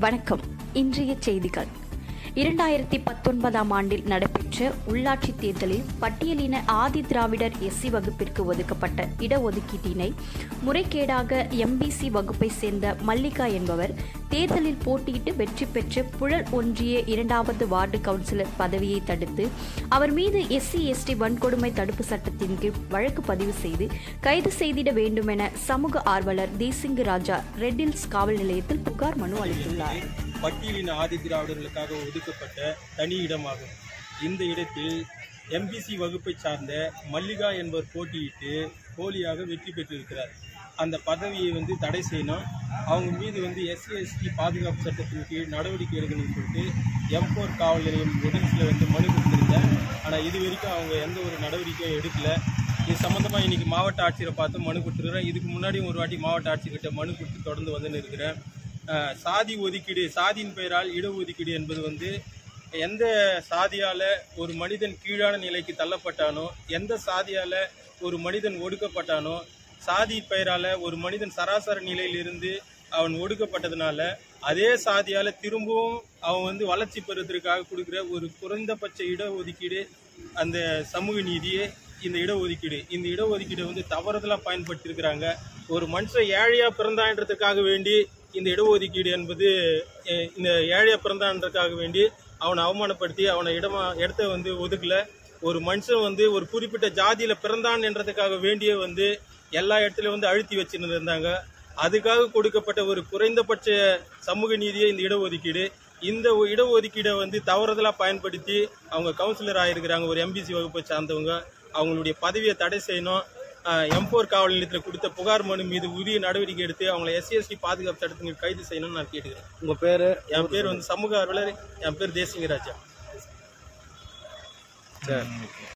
வணக்கம் இன்றைய செய்திகள் இரண்டாயிரத்தி பத்தொன்பதாம் ஆண்டில் நடைபெற்ற உள்ளாட்சி தேர்தலில் பட்டியலின ஆதி திராவிடர் எஸ்சி வகுப்பிற்கு ஒதுக்கப்பட்ட இடஒதுக்கீட்டினை முறைகேடாக எம்பிசி வகுப்பை சேர்ந்த மல்லிகா என்பவர் தேர்தலில் போட்டியிட்டு வெற்றி பெற்று புழல் ஒன்றிய இரண்டாவது வார்டு கவுன்சிலர் பதவியை தடுத்து அவர் மீது எஸ்சி எஸ்டி வன்கொடுமை தடுப்பு சட்டத்தின் கீழ் வழக்கு பதிவு செய்து கைது செய்திட வேண்டும் என சமூக ஆர்வலர் தேசிங்கு ராஜா ரெட்டில்ஸ் காவல் நிலையத்தில் புகார் மனு அளித்துள்ளார் பட்டியலின ஆதி திராவிடர்களுக்காக ஒதுக்கப்பட்ட தனி இடமாகும் இந்த இடத்தில் எம்பிசி வகுப்பை சார்ந்த மல்லிகா என்பவர் போட்டியிட்டு போலியாக வெற்றி பெற்றிருக்கிறார் அந்த பதவியை வந்து தடை செய்யணும் அவங்க மீது வந்து எஸ்சி எஸ்டி பாதுகாப்பு சட்டத்தின் கீழ் நடவடிக்கை எடுக்கணும்னு சொல்லிட்டு எம்பூர் காவல் நிலையம் ஒடிசில் வந்து மனு கொடுத்துருந்தேன் ஆனால் இது வரைக்கும் அவங்க எந்த ஒரு நடவடிக்கையும் எடுக்கல இது சம்மந்தமாக இன்னைக்கு மாவட்ட ஆட்சியரை பார்த்து மனு கொடுத்துருக்கிறேன் இதுக்கு முன்னாடியும் ஒரு வாட்டி மாவட்ட ஆட்சியர்கிட்ட மனு கொடுத்து தொடர்ந்து வந்துன்னு இருக்கிறேன் அஹ் சாதி ஒதுக்கீடு சாதியின் பெயரால் இடஒதுக்கீடு என்பது வந்து எந்த சாதியால ஒரு மனிதன் கீழான நிலைக்கு தள்ளப்பட்டானோ எந்த சாதியால ஒரு மனிதன் ஒடுக்கப்பட்டானோ சாதி பெயரால ஒரு மனிதன் சராசரி நிலையிலிருந்து அவன் ஒடுக்கப்பட்டதுனால அதே சாதியால திரும்பவும் அவன் வந்து வளர்ச்சி பெறுவதற்காக கொடுக்குற ஒரு குறைந்தபட்ச இடஒதுக்கீடு அந்த சமூக நீதியே இந்த இடஒதுக்கீடு இந்த இடஒதுக்கீடை வந்து தவறுதலா பயன்படுத்தியிருக்கிறாங்க ஒரு மனுஷன் ஏழையா பிறந்தான்றதுக்காக வேண்டி இந்த இடஒதுக்கீடு என்பது அஹ், இந்த ஏழையா பிறந்தான்றதுக்காக வேண்டி அவனை அவமானப்படுத்தி அவனை இடமா இடத்த வந்து ஒதுக்கல ஒரு மனுஷன் வந்து ஒரு குறிப்பிட்ட ஜாதியில பிறந்தான் என்றதுக்காக வேண்டிய வந்து எல்லா இடத்துலயும் வந்து அழுத்தி வச்சுன்னு இருந்தாங்க அதுக்காக கொடுக்கப்பட்ட ஒரு குறைந்தபட்ச சமூக நீதியே இந்த இடஒதுக்கீடு இந்த ஒ- இடஒதுக்கீடை வந்து தவறுதலா பயன்படுத்தி அவங்க கவுன்சிலர் ஆயிருக்கிறாங்க ஒரு எம்பிசி வகுப்பை சார்ந்தவங்க அவங்களுடைய பதவியை தடை செய்யணும் எம்போர் காவல் நிலையத்தில் கொடுத்த புகார் மனு மீது உரிய நடவடிக்கை எடுத்து அவங்களை எஸ்சி எஸ்டி பாதுகாப்பு சட்டத்தின் கீழ் கைது செய்யணும்னு நான் கேட்டுக்கிறேன் உங்க பேரு என் பேர் வந்து சமூக ஆர்வலர் என் பேர் தேசிங்கராஜா சரி